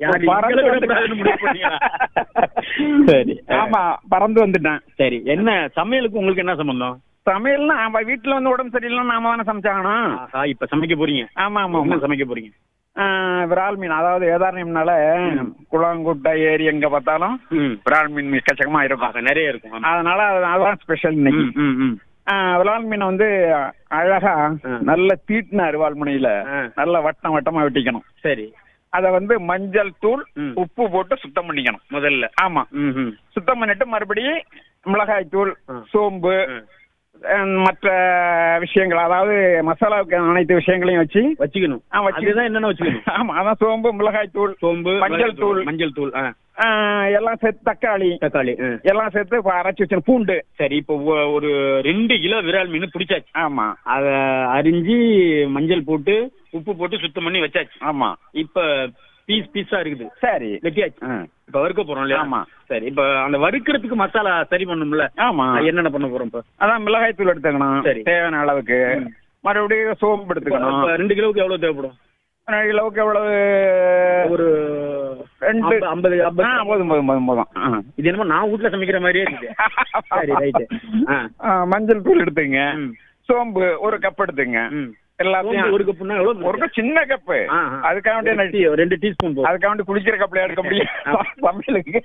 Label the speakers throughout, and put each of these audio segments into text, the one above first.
Speaker 1: யாரு
Speaker 2: பறந்து
Speaker 1: எங்களை
Speaker 2: வந்துட்டேன்.
Speaker 1: விடக்கூடாதுன்னு முடிவு பண்ணீங்களா? சரி
Speaker 2: ஆமா பறந்து வந்துட்டேன்
Speaker 1: சரி என்ன சமையலுக்கு உங்களுக்கு என்ன சம்பந்தம்
Speaker 2: சமையல்னா அவ வீட்டுல வந்து உடம்பு சரியில்லைன்னா நாம தானே சமைச்சாகணும்
Speaker 1: ஆஹா இப்ப சமைக்க போறீங்க
Speaker 2: ஆமா ஆமா ஆமா
Speaker 1: என்ன சமைக்க போறீங்க
Speaker 2: ஆஹ் விரால் மீன் அதாவது வேதாரண்யம்னால குளங்குட்டை ஏரி எங்க பார்த்தாலும்
Speaker 1: ம்
Speaker 2: விரால் மீன் எக்கச்சக்கமா இருக்கும்
Speaker 1: ஆஹா, நிறைய இருக்கும் ஆமா.
Speaker 2: அதனால அது- அதான் ஸ்பெஷல் இன்னைக்கு
Speaker 1: ம், ம், ம்.
Speaker 2: ஆஹ் விரால் மீனை வந்து அழகா
Speaker 1: ஆ.
Speaker 2: நல்ல தீட்டின அருவாள் முனையில
Speaker 1: ஆ.
Speaker 2: நல்ல வட்டம் வட்டமா வெட்டிக்கணும்
Speaker 1: சரி
Speaker 2: அத வந்து மஞ்சள் தூள்
Speaker 1: ம்.
Speaker 2: உப்பு போட்டு சுத்தம் பண்ணிக்கணும்
Speaker 1: முதல்ல
Speaker 2: ஆமா
Speaker 1: ம், ம்.
Speaker 2: சுத்தம் பண்ணிட்டு மறுபடியும் மிளகாய் தூள்
Speaker 1: ஆ.
Speaker 2: சோம்பு
Speaker 1: ம்.
Speaker 2: அஹ், மற்ற விஷயங்கள் அதாவது மசாலாவுக்கு அனைத்து விஷயங்களையும் வச்சு
Speaker 1: வச்சுக்கணும்
Speaker 2: ஆ, வச்சு-
Speaker 1: அதுதான் என்னென்ன வச்சுக்கணும்
Speaker 2: ஆமா அதான் சோம்பு மிளகாய் தூள்
Speaker 1: சோம்பு
Speaker 2: மஞ்சள் தூள்.
Speaker 1: மஞ்சள் தூள் ஆ,
Speaker 2: ஆஹ், எல்லாம் சேர்த்து தக்காளி
Speaker 1: தக்காளி ஆ.
Speaker 2: எல்லாம் சேர்த்து இப்ப அரைச்சு வச்சு பூண்டு
Speaker 1: சரி இப்போ ஒ- ஒரு ரெண்டு கிலோ விரால் மீன் பிடிச்சாச்சு
Speaker 2: ஆமா
Speaker 1: அத அரிஞ்சு மஞ்சள் போட்டு உப்பு போட்டு சுத்தம் பண்ணி வச்சாச்சு
Speaker 2: ஆமா
Speaker 1: இப்ப பீஸ் பீஸா இருக்குது
Speaker 2: சரி
Speaker 1: வெட்டியாச்சு
Speaker 2: ஆ.
Speaker 1: இப்ப வறுக்க போறோம் இல்லையா
Speaker 2: ஆமா.
Speaker 1: சரி இப்ப அந்த வறுக்கிறதுக்கு மசாலா சரி பண்ணும்ல
Speaker 2: ஆமா
Speaker 1: அது என்னென்ன பண்ண போறோம் இப்ப
Speaker 2: அதான் மிளகாய் தூள் எடுத்துக்கணும்
Speaker 1: சரி.
Speaker 2: தேவையான அளவுக்கு
Speaker 1: ம்.
Speaker 2: மறுபடியும் சோம்பு எடுத்துக்கணும்
Speaker 1: இப்ப ரெண்டு கிலோவுக்கு எவ்வளவு தேவைப்படும்
Speaker 2: ரெண்டு கிலோவுக்கு எவ்வளவு
Speaker 1: ஒரு
Speaker 2: ரெண்டு
Speaker 1: ஐம்ப- ஐம்பது
Speaker 2: ஆ,
Speaker 1: ஐம்பது
Speaker 2: போதும் போதும் போதும் போதும் ஆ.
Speaker 1: இது என்னமோ நான் வீட்ல சமைக்கிற மாதிரியே இருக்குது சரி ரைட்டு ஆ
Speaker 2: ஆ, மஞ்சள் தூள் எடுத்துங்க
Speaker 1: ம்.
Speaker 2: சோம்பு ஒரு கப் எடுத்துங்க
Speaker 1: ம்.
Speaker 2: எல்லாத்தையும்
Speaker 1: சோம்பு ஒரு கப்புன்னா எவ்வளவு
Speaker 2: ஒரு cup சின்ன கப்பு
Speaker 1: ஆ, ஆ.
Speaker 2: அதுக்காக வேண்டிய
Speaker 1: ஒரு
Speaker 2: நடி-
Speaker 1: டீ- ரெண்டு டீஸ்பூன் போதும்
Speaker 2: அதுக்காக வேண்டி குளிக்கிற கப்ல எடுக்க முடியும்
Speaker 1: ஆ.
Speaker 2: சமையலுக்கு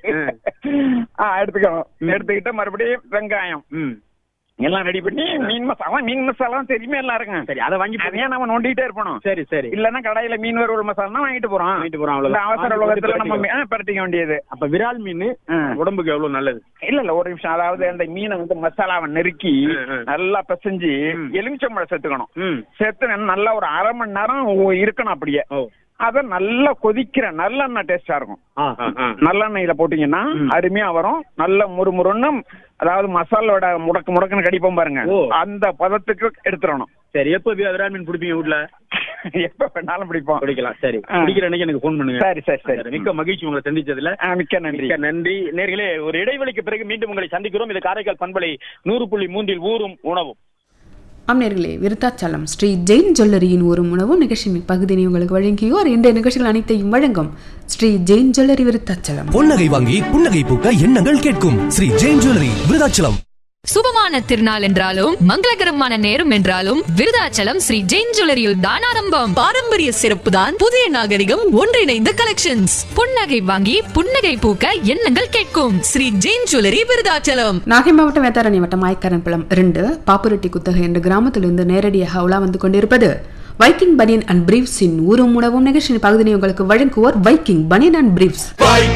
Speaker 2: ஆ எடுத்துக்கணும்
Speaker 1: ம்.
Speaker 2: எடுத்துக்கிட்டு மறுபடியும் வெங்காயம்
Speaker 1: ம்
Speaker 2: எல்லாம் ரெடி பண்ணி மீன் மசாலா மீன் மசாலா தெரியுமே எல்லாருக்கும்
Speaker 1: சரி அதை வாங்கி
Speaker 2: அதையே நம்ம நோண்டிட்டே இருப்போம்
Speaker 1: சரி சரி
Speaker 2: இல்லன்னா கடையில மீன் வறுவல் மசாலா வாங்கிட்டு போறோம்
Speaker 1: வாங்கிட்டு போறோம்
Speaker 2: இந்த
Speaker 1: அவ்வளவுதான்
Speaker 2: அவசர
Speaker 1: வாங்கி
Speaker 2: உலகத்துல
Speaker 1: போட்டு
Speaker 2: நம்ம
Speaker 1: பரட்டிக்கலாம்.
Speaker 2: மீ- ஆ, பரட்டிக்க வேண்டியது
Speaker 1: அப்ப விரால் மீன்
Speaker 2: ஆ.
Speaker 1: உடம்புக்கு எவ்வளவு நல்லது
Speaker 2: இல்ல இல்ல ஒரு நிமிஷம் அதாவது அந்த மீனை வந்து மசாலாவை நெருக்கி
Speaker 1: ம், ம்.
Speaker 2: நல்லா பிசைஞ்சு
Speaker 1: ம்.
Speaker 2: எலுமிச்சம்பழம் சேர்த்துக்கணும்
Speaker 1: ம்
Speaker 2: சேர்த்து நல்லா ஒரு அரை மணி நேரம் உ- இருக்கணும் அப்படியே
Speaker 1: ஓ
Speaker 2: அத நல்லா கொதிக்கிற நல்லெண்ணெய் டேஸ்டா இருக்கும்
Speaker 1: ஆ ஆ, ஆ.
Speaker 2: நல்லெண்ணெயில போட்டீங்கன்னா
Speaker 1: ம்.
Speaker 2: அருமையா வரும் நல்ல முறுமுறுன்னு அதாவது மசாலோட முடக்கு முடக்குன்னு கடிப்போம் பாருங்க
Speaker 1: ஓ.
Speaker 2: அந்த பதத்துக்கு எடுத்துடணும்
Speaker 1: சரி எப்போ வி- விரால் மீன் பிடிப்பீங்க வீட்ல
Speaker 2: எப்ப வேணாலும் பிடிப்போம்
Speaker 1: பிடிக்கலாம் சரி
Speaker 2: ஆ.
Speaker 1: பிடிக்கிற அன்னைக்கு எனக்கு ஃபோன் பண்ணுங்க
Speaker 2: சரி சரி சரி
Speaker 1: மிக்க மகிழ்ச்சி உங்களை சந்திச்சதுல
Speaker 2: ஆ, மிக்க நன்றி
Speaker 1: மிக்க நன்றி நேர்களே ஒரு இடைவெளிக்கு பிறகு மீண்டும் உங்களை சந்திக்கிறோம் இது காரைக்கால் பண்பலை நூறு புள்ளி மூன்றில் ஊரும் உணவும்
Speaker 3: அம்னேர்களே விருத்தாச்சலம் ஸ்ரீ ஜெயின் ஜுவல்லரியின் ஒரு உணவு நிகழ்ச்சியின் பகுதியை உங்களுக்கு வழங்கியோர் இன்றைய நிகழ்ச்சிகள் அனைத்தையும் வழங்கும் ஸ்ரீ ஜெயின் ஜுவல்லரி விருத்தாச்சலம்
Speaker 4: பொன்னகை வாங்கி புன்னகை பூக்க எண்ணங்கள் கேட்கும் ஸ்ரீ ஜெயின் ஜுவல்லரி விருதாச்சலம்
Speaker 5: சுபமான திருநாள் என்றாலும் மங்களகரமான நேரம் என்றாலும் விருதாச்சலம் ஸ்ரீ ஜெயின் ஜுவல்லரியில் தான் ஆரம்பம் பாரம்பரிய சிறப்பு தான் புதிய நாகரிகம் ஒன்றிணைந்த கலெக்ஷன்ஸ் புன்னகை வாங்கி புன்னகை பூக்க எண்ணங்கள் கேட்கும் ஸ்ரீ ஜெயின் ஜுவல்லரி விருதாச்சலம்
Speaker 3: நாகை மாவட்டம் வேத்தாரணி வட்டம் ஆய்க்காரன்புலம் இரண்டு பாப்புரெட்டி குத்தகை என்ற கிராமத்திலிருந்து நேரடியாக உலா வந்து கொண்டிருப்பது வைக்கிங் பனியன் அண்ட் பிரீவ்ஸின் ஊரும் உணவும் நிகழ்ச்சியின் பகுதியை உங்களுக்கு வழங்குவோர் வைக்கிங் பனியன் அண்ட் பிரீவ்ஸ்
Speaker 4: வைக்கிங்